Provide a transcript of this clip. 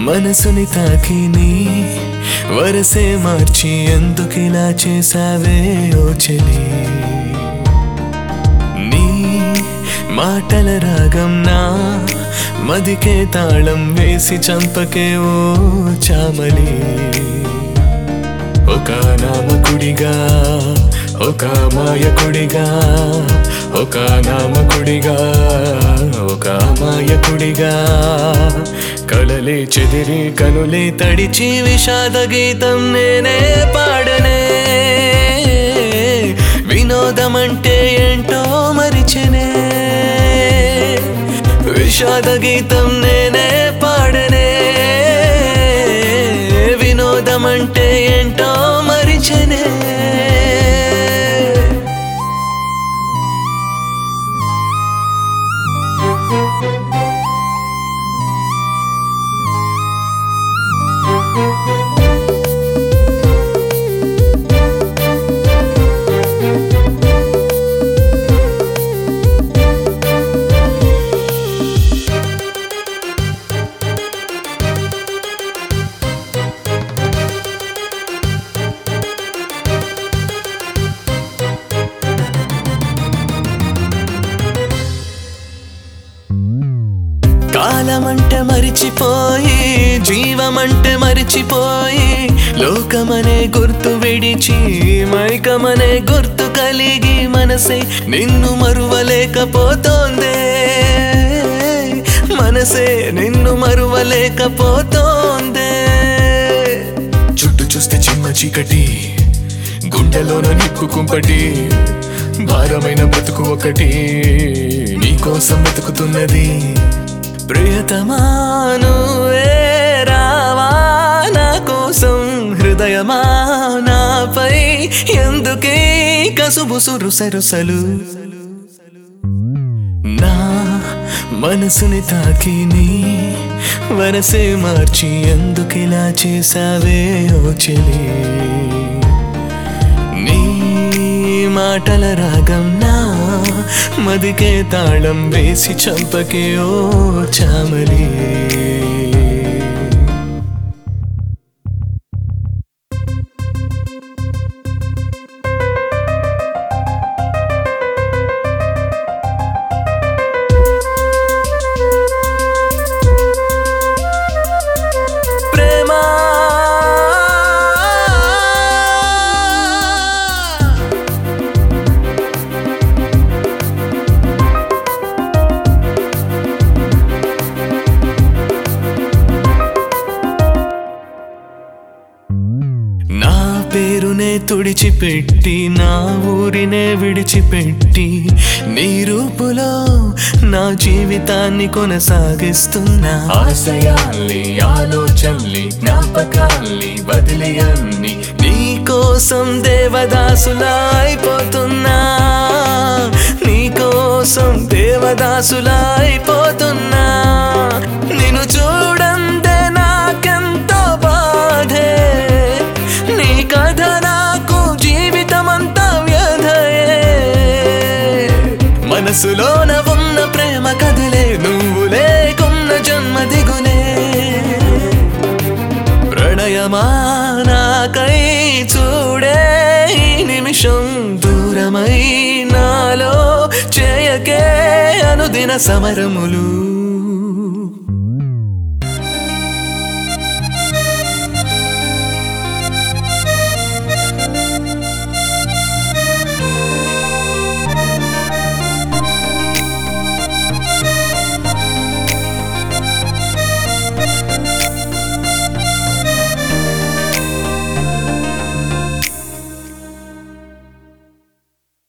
మనసుని తాకి నీ వరసే మార్చి ఎందుకిలా చేసావే ఓ చెలి నీ మాటల రాగం నా మదికే తాళం వేసి చంపకే ఓ చామలి ఒక నామకుడిగా ఒక మాయకుడిగా ఒక నామకుడిగా ఒక మాయకుడిగా కలలే చెదిరి కనులే తడిచి విషాద గీతం నేనే పాడనే వినోదమంటే ఏంటో మరిచెనే విషాద గీతం నేనే పాడనే వినోదమంటే ఏంటో మరిచెనే కాలమంటే మరిచిపోయి జీవమంటే మరిచిపోయి లోకమనే గుర్తు విడిచి మైకమనే గుర్తు కలిగి మనసే నిన్ను మరువలేకపోతోందే మనసే నిన్ను మరువలేకపోతోందే చుట్టూ చూస్తే చిమ్మ చీకటి గుండెలోన నిప్పు కుంపటి భారమైన బ్రతుకు ఒకటి నీకోసం వెతుకుతున్నది ప్రియతమాను రావా నా కోసం హృదయమా నాపై ఎందుకే కసుబుసురు సరుసలు నా మనసుని తాకి నీ వరసే మార్చి ఎందుకిలా చేసావే ఓ చెలి నీ మాటల రాగం నా మదికే తాళం వేసి చంపకే ఓ చామలి ప్రేమ నా పేరునే తుడిచిపెట్టి నా ఊరినే విడిచిపెట్టి నీ రూపులో నా జీవితాన్ని కొనసాగిస్తున్నా ఆశయాల్ని ఆలోచనల్ని జ్ఞాపకాల్ని వదిలేయన్ని నీ కోసం దేవదాసులా అయిపోతున్నా నీ కోసం దేవదాసులా అయిపోతున్నా నిన్ను చూడందే నాకెంతో బాధే నీ కథ నాకు జీవితమంతా వ్యధయే మనసులోన ఉన్న ప్రేమ కదిలే నువ్వు లేకున్న జన్మ దిగులే ప్రణయమా నాకై చూడే ఈ నిమిషం దూరమై నాలో చేయకే అనుదిన సమరములు